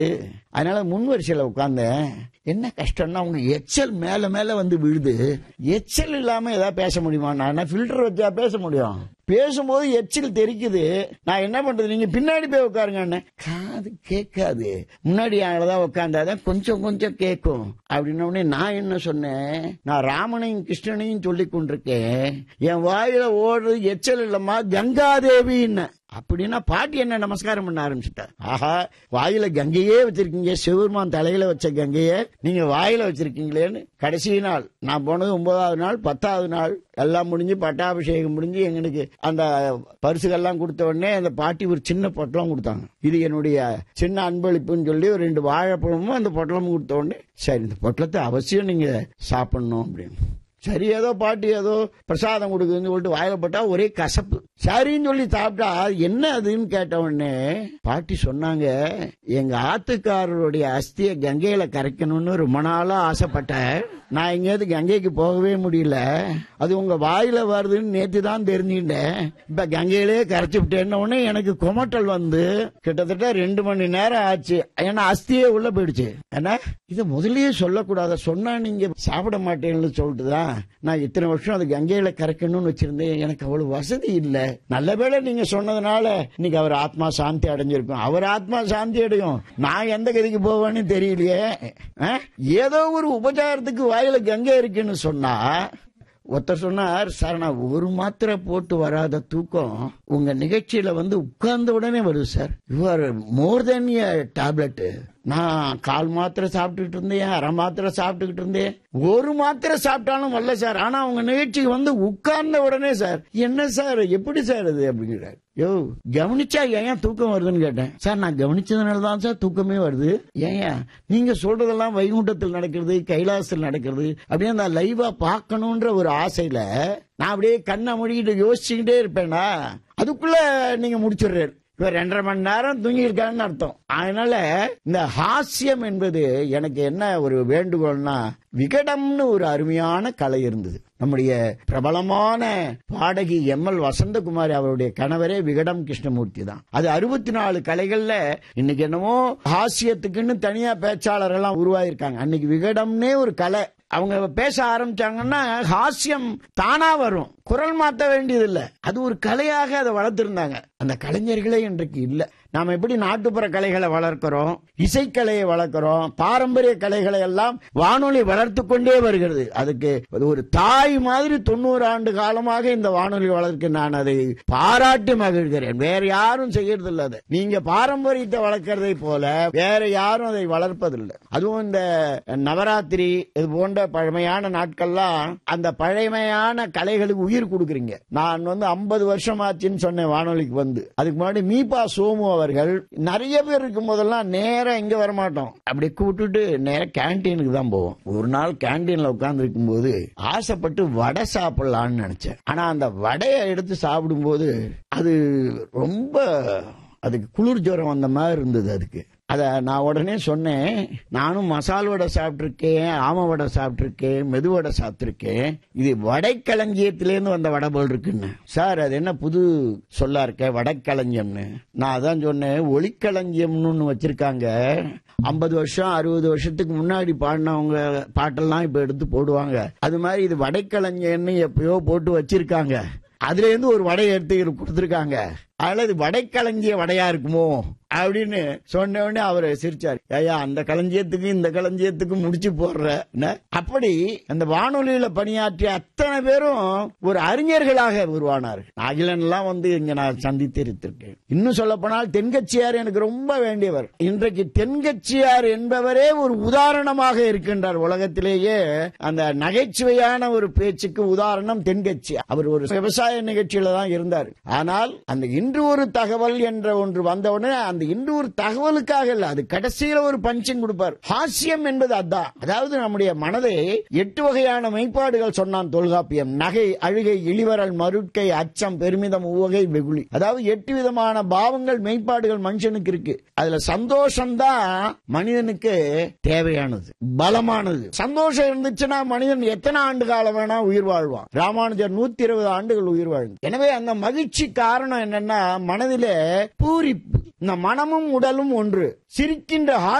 அதனால முன் வரிசையில உட்கார்ந்தேன் என்ன கஷ்டம்னா அவங்க எச்சல் மேல மேல வந்து விழுது எச்சல் இல்லாம ஏதாவது பேச முடியுமா நான் என்ன ஃபில்டர் வச்சா பேச முடியும் பேசும்போது எச்சில் தெரிக்குது நான் என்ன பண்றது நீங்க பின்னாடி போய் உட்காருங்க காது கேட்காது முன்னாடி தான் உட்காந்தாதான் கொஞ்சம் கொஞ்சம் கேட்கும் அப்படின்ன உடனே நான் என்ன சொன்னேன் நான் ராமனையும் கிருஷ்ணனையும் சொல்லி கொண்டிருக்கேன் என் வாயில ஓடுறது எச்சல் இல்லம்மா கங்காதேவின்னு அப்படின்னா பாட்டி என்ன நமஸ்காரம் பண்ண ஆரம்பிச்சுட்டார் ஆஹா வாயில கங்கையே வச்சிருக்கீங்க சிவபெருமான் தலையில வச்ச கங்கைய நீங்க வாயில வச்சிருக்கீங்களேன்னு கடைசி நாள் நான் போனது ஒன்பதாவது நாள் பத்தாவது நாள் எல்லாம் முடிஞ்சு பட்டாபிஷேகம் முடிஞ்சு எங்களுக்கு அந்த பரிசுகள்லாம் கொடுத்த உடனே அந்த பாட்டி ஒரு சின்ன பொட்டலம் கொடுத்தாங்க இது என்னுடைய சின்ன அன்பளிப்புன்னு சொல்லி ஒரு ரெண்டு வாழைப்பழமும் அந்த பொட்டலமும் கொடுத்த உடனே சரி இந்த பொட்டலத்தை அவசியம் நீங்க சாப்பிடணும் அப்படின்னு சரி ஏதோ பாட்டி ஏதோ பிரசாதம் கொடுக்குதுன்னு சொல்லிட்டு வாயில போட்டா ஒரே கசப்பு சரின்னு சொல்லி சாப்பிட்டா என்ன அதுன்னு கேட்ட உடனே பாட்டி சொன்னாங்க எங்க ஆத்துக்காரருடைய அஸ்தியை கங்கையில கரைக்கணும்னு ரொம்ப நாளா ஆசைப்பட்டேன் நான் எங்கேயாவது கங்கைக்கு போகவே முடியல அது உங்க வாயில வருதுன்னு நேத்து தான் தெரிஞ்சுட்டேன் இப்ப கங்கையிலே கரைச்சு விட்டேன்ன உடனே எனக்கு குமட்டல் வந்து கிட்டத்தட்ட ரெண்டு மணி நேரம் ஆச்சு ஏன்னா அஸ்தியே உள்ள போயிடுச்சு ஏன்னா இதை முதல்லயே சொல்லக்கூடாத சொன்னா நீங்க சாப்பிட மாட்டேன்னு சொல்லிட்டு தான் நான் இத்தனை வருஷம் அது கங்கையில கரைக்கணும்னு வச்சிருந்தேன் எனக்கு அவ்வளவு வசதி இல்ல நல்லவேளை நீங்க சொன்னதுனால இன்னைக்கு அவர் ஆத்மா சாந்தி அடைஞ்சிருக்கும் அவர் ஆத்மா சாந்தி அடையும் நான் எந்த கதிக்கு போவேன்னு தெரியலையே ஆ? ஏதோ ஒரு உபச்சாரத்துக்கு வாயில கங்கை இருக்குன்னு சொன்னா ஒருத்தர் சொன்னார் சார் நான் ஒரு மாத்திரை போட்டு வராத தூக்கம் உங்க நிகழ்ச்சியில வந்து உட்கார்ந்த உடனே வருது sir you are more then a tablet நான் கால் மாத்திரை சாப்பிட்டுக்கிட்டு இருந்தேன் அரை மாத்திரை சாப்பிட்டுக்கிட்டு இருந்தேன் ஒரு மாத்திரை சாப்பிட்டாலும் வரல சார் ஆனா உங்க நிகழ்ச்சிக்கு வந்து உட்கார்ந்த உடனே சார் என்ன சார் எப்படி சார் இது அப்படிங்கிறார் யோ கவனிச்சா ஏன் தூக்கம் வருதுன்னு கேட்டேன் சார் நான் கவனிச்சதுனால தான் சார் தூக்கமே வருது ஏன் நீங்க சொல்றதெல்லாம் வைகுண்டத்தில் நடக்கிறது கைலாசத்தில் நடக்கிறது அப்படியே நான் லைவா பார்க்கணுன்ற ஒரு ஆசையில நான் அப்படியே கண்ணை மூடிக்கிட்டு யோசிச்சுக்கிட்டே இருப்பேனா அதுக்குள்ள நீங்க முடிச்சிடுறாரு இவர் ரெண்டரை மணி நேரம் தூங்கி இருக்கான்னு அர்த்தம் அதனால இந்த ஹாஸ்யம் என்பது எனக்கு என்ன ஒரு வேண்டுகோள்னா விகடம்னு ஒரு அருமையான கலை இருந்தது நம்முடைய பிரபலமான பாடகி எம் எல் வசந்தகுமாரி அவருடைய கணவரே விகடம் கிருஷ்ணமூர்த்தி தான் அது அறுபத்தி நாலு கலைகள்ல இன்னைக்கு என்னமோ ஹாஸ்யத்துக்குன்னு தனியா பேச்சாளர் எல்லாம் உருவாயிருக்காங்க அன்னைக்கு விகடம்னே ஒரு கலை அவங்க பேச ஆரம்பிச்சாங்கன்னா ஹாஸ்யம் தானா வரும் குரல் மாத்த வேண்டியது இல்ல அது ஒரு கலையாக அதை வளர்த்திருந்தாங்க அந்த கலைஞர்களே இன்றைக்கு இல்ல நாம எப்படி நாட்டுப்புற கலைகளை வளர்க்கிறோம் இசைக்கலையை வளர்க்கிறோம் பாரம்பரிய கலைகளை எல்லாம் வானொலி வளர்த்து கொண்டே வருகிறது அதுக்கு அது ஒரு தாய் மாதிரி தொண்ணூறு ஆண்டு காலமாக இந்த வானொலி வளர்க்க நான் அதை பாராட்டி மகிழ்கிறேன் வேற யாரும் செய்யறது இல்ல அதை நீங்க பாரம்பரியத்தை வளர்க்கறதை போல வேற யாரும் அதை வளர்ப்பதில்லை அதுவும் இந்த நவராத்திரி இது போன்ற பழமையான நாட்கள்லாம் அந்த பழமையான கலைகளுக்கு உயிர் கொடுக்குறீங்க நான் வந்து ஐம்பது வருஷம் ஆச்சுன்னு சொன்னேன் வானொலிக்கு வந்து அதுக்கு முன்னாடி மீபா சோமு அவர்கள் நிறைய பேர் இருக்கும் போதெல்லாம் நேரா இங்க வரமாட்டோம் அப்படி கூப்பிட்டுட்டு நேரா கேன்டீனுக்கு தான் போவோம் ஒரு நாள் கேன்டீன்ல உட்கார்ந்து இருக்கும்போது ஆசைப்பட்டு வடை சாப்பிடலாம்னு நினைச்சேன் ஆனா அந்த வடையை எடுத்து சாப்பிடும்போது அது ரொம்ப அதுக்கு குளிர் ஜுரம் வந்த மாதிரி இருந்தது அதுக்கு அத நான் உடனே சொன்னேன் நானும் மசால் வடை சாப்பிட்டிருக்கேன் ஆம வடை சாப்பிட்டிருக்கேன் மெது வடை சாப்பிட்டிருக்கேன் இது வடைக்களஞ்சியத்திலேருந்து வந்த வடை போல் இருக்குன்னு சார் அது என்ன புது சொல்லா இருக்க வடைக்களஞ்சியம்னு நான் அதான் சொன்னேன் ஒளிக்களஞ்சியம்னு ஒண்ணு வச்சிருக்காங்க ஐம்பது வருஷம் அறுபது வருஷத்துக்கு முன்னாடி பாடினவங்க பாட்டெல்லாம் இப்ப எடுத்து போடுவாங்க அது மாதிரி இது வடைக்களஞ்சியம்னு எப்பயோ போட்டு வச்சிருக்காங்க அதுல இருந்து ஒரு வடையை எடுத்து கொடுத்திருக்காங்க அதனால இது வடைக்களஞ்சிய வடையா இருக்குமோ அப்படின்னு சொன்ன உடனே அவர் சிரிச்சார் ஐயா அந்த களஞ்சியத்துக்கு இந்த களஞ்சியத்துக்கு முடிச்சு போடுற என்ன? அப்படி அந்த வானொலியில பணியாற்றிய அத்தனை பேரும் ஒரு அறிஞர்களாக உருவானார்கள் அகிலன் எல்லாம் வந்து இங்க நான் சந்தித்திருத்திருக்கேன் இன்னும் சொல்ல போனால் தென்கட்சியார் எனக்கு ரொம்ப வேண்டியவர் இன்றைக்கு தென்கட்சியார் என்பவரே ஒரு உதாரணமாக இருக்கின்றார் உலகத்திலேயே அந்த நகைச்சுவையான ஒரு பேச்சுக்கு உதாரணம் தென்கட்சி அவர் ஒரு விவசாய நிகழ்ச்சியில தான் இருந்தார் ஆனால் அந்த இன்று ஒரு தகவல் என்ற ஒன்று வந்தவுடனே அந்த இன்று ஒரு தகவலுக்காக இல்ல அது கடைசியில ஒரு பஞ்சன் கொடுப்பார் ஹாஸ்யம் என்பது அதான் அதாவது நம்முடைய மனதை எட்டு வகையான மெய்ப்பாடுகள் சொன்னான் தொல்காப்பியம் நகை அழுகை இளிவரல் மருட்கை அச்சம் பெருமிதம் உவகை வெகுளி அதாவது எட்டு விதமான பாவங்கள் மெய்ப்பாடுகள் மனுஷனுக்கு இருக்கு அதுல சந்தோஷம்தான் மனிதனுக்கு தேவையானது பலமானது சந்தோஷம் இருந்துச்சுன்னா மனிதன் எத்தனை ஆண்டு காலம் வேணா உயிர் வாழ்வான் ராமானுஜர் நூத்தி இருபது ஆண்டுகள் உயிர் வாழ்ந்தார் எனவே அந்த மகிழ்ச்சி காரணம் என்னன்னா மனதிலே பூரிப்பு இந்த மனமும் உடலும் ஒன்று சிரிக்கின்ற